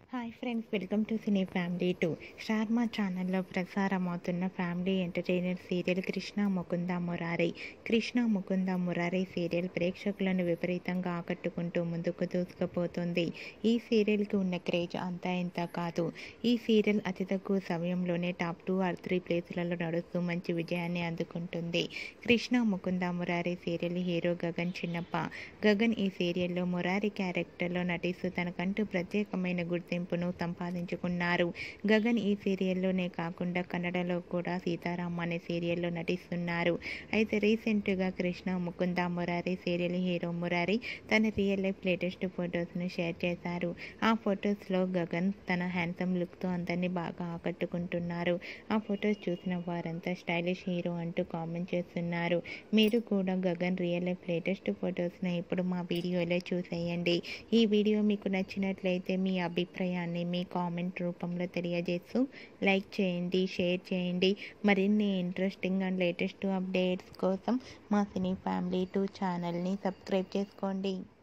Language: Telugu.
hi friends welcome to cine family two star Maa ఛానల్లో ప్రసారం అవుతున్న family entertainer serial Krishna Mukunda Murari Krishna Mukunda Murari serial ప్రేక్షకులను విపరీతంగా ఆకట్టుకుంటూ ముందుకు దూసుకుపోతుంది ఈ సీరియల్కి ఉన్న క్రేజ్ అంతా ఇంత కాదు ఈ సీరియల్ అతి తక్కువ సమయంలోనే టాప్ టూ ఆర్ త్రీ ప్లేసులలో నడుస్తూ మంచి విజయాన్ని అందుకుంటుంది కృష్ణ ముకుంద మురారి సీరియల్ హీరో గగన్ చిన్నప్ప గగన్ ఈ సీరియల్లో మురారి క్యారెక్టర్లో నటిస్తూ తనకంటూ ప్రత్యేకమైన గుర్తింపును సంపాదించుకున్నారు గగన్ ఈ సీరియల్లోనే కాకుండా కన్నడలో కూడా సీతారాం అనే సీరియల్లో నటిస్తున్నారు అయితే రీసెంట్గా కృష్ణ ముకుంద మురారి సీరియల్ హీరో మురారి తన రియల్ లైఫ్ లేటెస్ట్ ఫొటోస్ను షేర్ చేశారు ఆ ఫొటోస్లో గగన్ తన హ్యాండ్సమ్ లుక్తో అందరినీ బాగా ఆకట్టుకుంటున్నారు ఆ ఫొటోస్ చూసిన వారంతా స్టైలిష్ హీరో అంటూ కామెంట్ చేస్తున్నారు మీరు కూడా గగన్ రియల్ లైఫ్ లేటెస్ట్ ఫొటోస్ని ఇప్పుడు మా వీడియోలో చూసేయండి ఈ వీడియో మీకు నచ్చినట్లయితే మీ అభిప్రాయాన్ని మీ కామెంట్ రూపంలో తెలియజేస్తూ లైక్ చేయండి షేర్ చేయండి మరిన్ని ఇంట్రెస్టింగ్ అండ్ లేటెస్ట్ అప్డేట్స్ కోసం మా సినీ ఫ్యామిలీ టూ ఛానల్ని సబ్స్క్రైబ్ చేసుకోండి